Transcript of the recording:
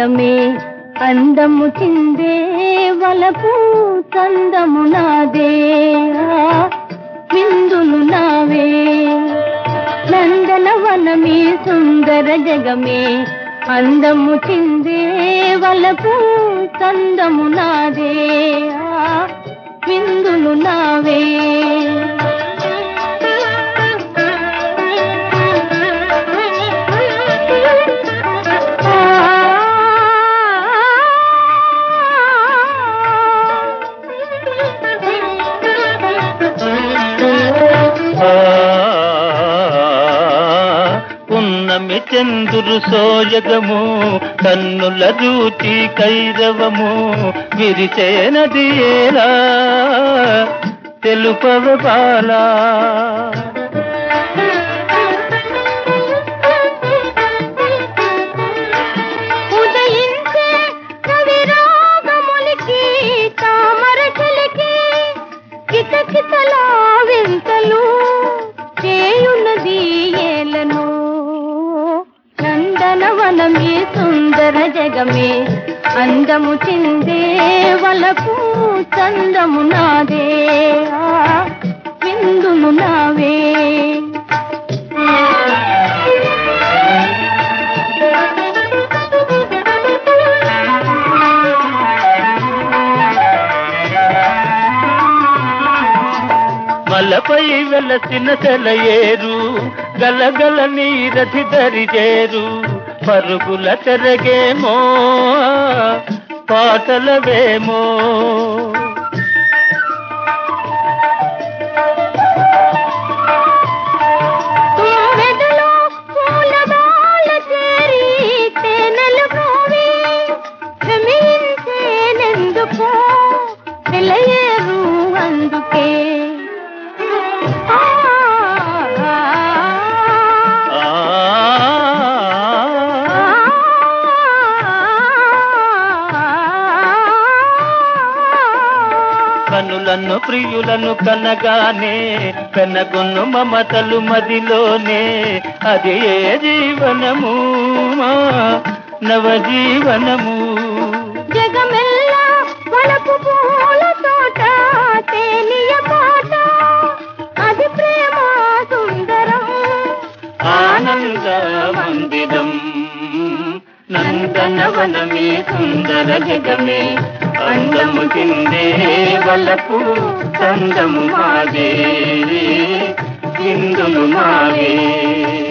జగమే అందము చిందే వలపు చందము నాదే ఆ, విందులు నావే నందనవనమే సుందర జగమే అందము చిందే వలపు చందము నాదే ఆ, విందులు నావే ఆ, పున్నమి చందురు సోయగము కన్నుల రూచి కైరవము విరిచేనది ఏలా తెలుపవ బాలా ఉదయించే కవిరాగములకి తామర చెలికి కితకితలా వింతలు చేయున్నది ఏలను నందనవనమే సుందర జగమే అందము చిందే వలపు చందము నాదే ఆ, విందులు నావే మలపై వెలసిన సెలయేరు గలగల నీరథి దరిజేరు పరుగుల తెరగేమో పాటలవేమో తుమ్మెదలో పూలమాల చేరి తేనెలు పోవి భ్రమించేనెందుకో నిలయేరు అందుకే ఆ, ఆ, ఆ కనులను ప్రియులను కనగానే కనగొన్ను మమతలు మదిలోనే అది ఏ జీవనము మా నవజీవనము జగమెల్లా వలపు పూల తోట తేలియ పాట అది ప్రేమ సుందరం ఆనంద మందిరం నందనవనమే సుందర జగమే అందము కిందే వలపు చందము మాదే ఇందులు మావే